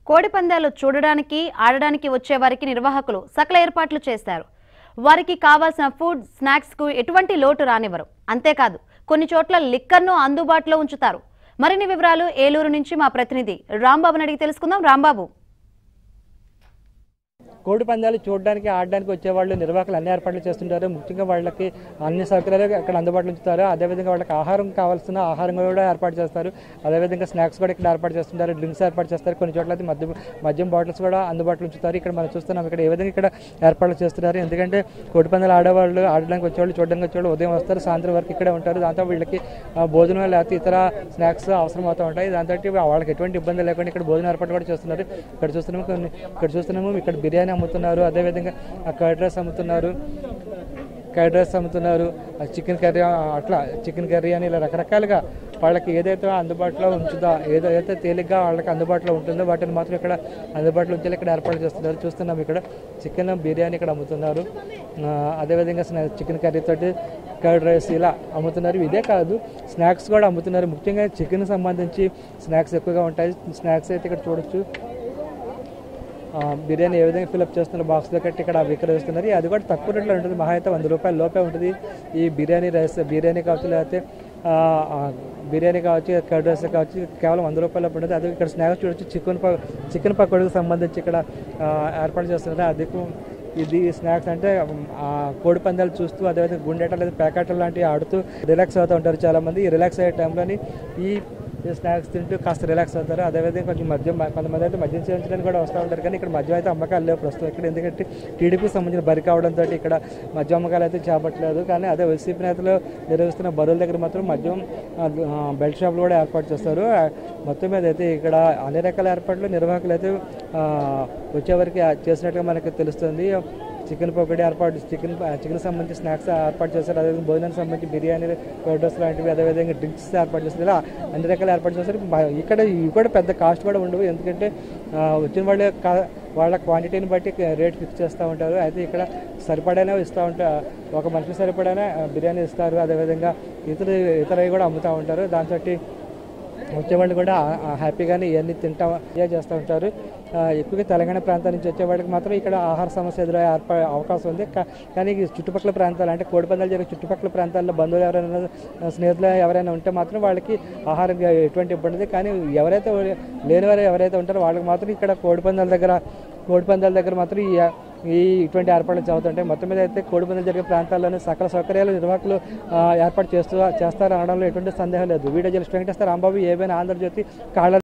కోడి పందాలు చూడడానికి ఆడడానికి వచ్చే వారికి నిర్వాహకులు సకల ఏర్పాట్లు చేస్తారు వారికి కావాల్సిన ఫుడ్ స్నాక్స్ కు ఎటువంటి లోటు రానివ్వరు అంతేకాదు కొన్ని చోట్ల లిక్కర్ను అందుబాటులో ఉంచుతారు మరిన్ని వివరాలు ఏలూరు నుంచి మా ప్రతినిధి రాంబాబుని అడిగి తెలుసుకుందాం రాంబాబు కోడి పందాలు చూడడానికి ఆడడానికి వచ్చేవాళ్ళు నిర్వాహకులు అన్ని ఏర్పాట్లు చేస్తుంటారు ముఖ్యంగా వాళ్ళకి అన్ని సౌకర్యాలు అక్కడ అందుబాటులో ఉంచుతారు అదేవిధంగా వాళ్ళకి ఆహారం కావాల్సిన ఆహారం కూడా ఏర్పాటు చేస్తారు అదేవిధంగా స్నాక్స్ కూడా ఇక్కడ ఏర్పాటు చేస్తుంటారు డ్రింక్స్ ఏర్పాటు చేస్తారు కొన్ని చోట్ల అయితే మద్యం మద్యం బాటిల్స్ కూడా అందుబాటులో ఉంచుతారు ఇక్కడ మనం చూస్తున్నాం ఇక్కడ ఏ విధంగా ఇక్కడ ఏర్పాట్లు చేస్తున్నారు ఎందుకంటే కోడి పందాలు ఆడేవాళ్ళు ఆడడానికి వచ్చేవాళ్ళు చూడడానికి వచ్చేవాళ్ళు ఉదయం వస్తారు సాయంత్రం వరకు ఇక్కడే ఉంటారు దాంతో వీళ్ళకి ఆ, భోజనం లేకపోతే ఇతర స్నాక్స్ అవసరం అవుతూ ఉంటాయి దాంతో వాళ్ళకి ఎటువంటి ఇబ్బంది లేకుండా ఇక్కడ భోజనం ఏర్పాటు కూడా చేస్తున్నారు ఇక్కడ చూస్తున్నాము కొన్ని ఇక్కడ చూస్తున్నాము ఇక్కడ బిర్యానీ అమ్ముతున్నారు అదేవిధంగా కర్డ్ రైస్ అమ్ముతున్నారు కర్డ్ రైస్ అమ్ముతున్నారు చికెన్ కర్రీ అట్లా చికెన్ కర్రీ అని ఇలా రకరకాలుగా వాళ్ళకి ఏదైతే అందుబాటులో ఉంచుదా ఏదైతే తేలిగ్గా వాళ్ళకి అందుబాటులో ఉంటుందో వాటిని మాత్రం ఇక్కడ అందుబాటులో ఉంచేలా ఇక్కడ ఏర్పాటు చేస్తున్నారు చూస్తున్నాం ఇక్కడ చికెన్ బిర్యానీ ఇక్కడ అమ్ముతున్నారు ఆ, అదేవిధంగా స్నా- చికెన్ కర్రీ తోటి కర్డ్ రైస్ ఇలా అమ్ముతున్నారు ఇదే కాదు స్నాక్స్ కూడా అమ్ముతున్నారు ముఖ్యంగా చికెన్ సంబంధించి స్నాక్స్ ఎక్కువగా ఉంటాయి స్నాక్స్ అయితే ఇక్కడ చూడొచ్చు ఆ, బిర్యానీ ఏ విధంగా ఫిల్అప్ చేస్తున్నారు బాక్స్లో కట్టి ఇక్కడ విక్రయిస్తున్నారు అది కూడా తక్కువ రేట్లో ఉంటుంది మహా అయితే వంద రూపాయల లోపే ఉంటుంది ఈ బిర్యానీ రైస్ బిర్యానీ కావచ్చు లేకపోతే ఆ, ఆ, బిర్యానీ కావచ్చు కర్డ్ రైస్ కావచ్చు కేవలం వంద రూపాయల లోపు ఉంటుంది అది ఇక్కడ స్నాక్స్ చూడొచ్చు చికెన్ ప చికెన్ పకోడీకి సంబంధించి ఇక్కడ ఆ, ఏర్పాటు చేస్తున్నారు అది కు- ఇది స్నాక్స్ అంటే ఆ, కోడి పందాలు చూస్తూ అదేవిధంగా గుండెట లేదా ప్యాకెట్ లాంటివి ఆడుతూ రిలాక్స్ అవుతూ ఉంటారు చాలామంది ఈ రిలాక్స్ అయ్యే టైంలోని ఈ ఈ స్నాక్స్ తింటూ కాస్త రిలాక్స్ అవుతారు అదేవిధంగా కొంచెం మద్యం కొంతమంది అయితే మద్యం సేవించడానికి కూడా వస్తూ ఉంటారు కానీ ఇక్కడ మద్యం అయితే అమ్మకాలు లేవు ప్రస్తుతం ఇక్కడ ఎందుకంటే టీడీపీ సంబంధించిన బరి కావడంతో ఇక్కడ మద్యం అమ్మకాలు అయితే చేపట్టలేదు కానీ అదే వైసీపీ నేతలు నిర్వహిస్తున్న బరువుల దగ్గర మాత్రం మద్యం ఆ, ఆ, బెల్ట్ షాపులు కూడా ఏర్పాటు చేస్తారు ఆ, మొత్తం మీద అయితే ఇక్కడ అన్ని రకాల ఏర్పాట్లు నిర్వాహకులు అయితే ఆ, వచ్చేవరకు చేసినట్టుగా మనకు తెలుస్తుంది చికెన్ పకోడీ ఏర్పాటు చికెన్ చికెన్ సంబంధించి స్నాక్స్ ఏర్పాటు చేస్తారు అదేవిధంగా భోజనానికి సంబంధించి బిర్యానీ ఫోటోస్ లాంటివి అదేవిధంగా డ్రింక్స్ ఏర్పాటు చేస్తారు ఇలా అన్ని రకాల ఏర్పాటు చేస్తారు బా- ఇక్కడ ఇవి కూడా పెద్ద కాస్ట్ కూడా ఉండవు ఎందుకంటే ఆ, వచ్చిన వాళ్ళ కా- వాళ్ళ క్వాంటిటీని బట్టి రేట్ ఫిక్స్ చేస్తూ ఉంటారు అయితే ఇక్కడ సరిపడానే ఇస్తూ ఉంటారు ఒక మనిషి సరిపడానే ఆ, బిర్యానీ ఇస్తారు అదేవిధంగా ఇతర ఇతరవి కూడా అమ్ముతూ ఉంటారు దాంతో వచ్చేవాళ్ళు కూడా ఆ- ఆ హ్యాపీగానే ఇవన్నీ తింటా ఎంజాయ్ చేస్తూ ఉంటారు ఆ, ఎక్కువగా తెలంగాణ ప్రాంతాల నుంచి వచ్చేవాళ్ళకి మాత్రం ఇక్కడ ఆహార సమస్య ఎదురయ్యే ఏర్ప- అవకాశం ఉంది కా- కానీ ఈ చుట్టుపక్కల ప్రాంతాలు అంటే కోడిపందాలు జరిగే చుట్టుపక్కల ప్రాంతాల్లో బంధువులు ఎవరైనా ఆ, స్నేహితులు ఎవరైనా ఉంటే మాత్రం వాళ్ళకి ఆహారం ఎటువంటి ఇబ్బంది లేదు. కానీ ఎవరైతే లేనివారు ఎవరైతే ఉంటారో వాళ్ళకి మాత్రం ఇక్కడ కోడిపందాల దగ్గర కోడిపందాల దగ్గర మాత్రం ఈ ఈ ఇటువంటి ఏర్పాట్లు చదువుతుంటాయి మొత్తం మీద అయితే కోడిపందాలు జరిగే ప్రాంతాల్లోనే సకల సౌకర్యాలు నిర్వాహకులు ఆ, ఏర్పాటు చేస్తూ చేస్తారు అనడంలో ఎటువంటి సందేహం లేదు వీడియో జర్నలిస్ట్ వెంకటేశ్వర రాంబాబు ఏబైనా ఆంధ్రజ్యోతి కాళ్ళ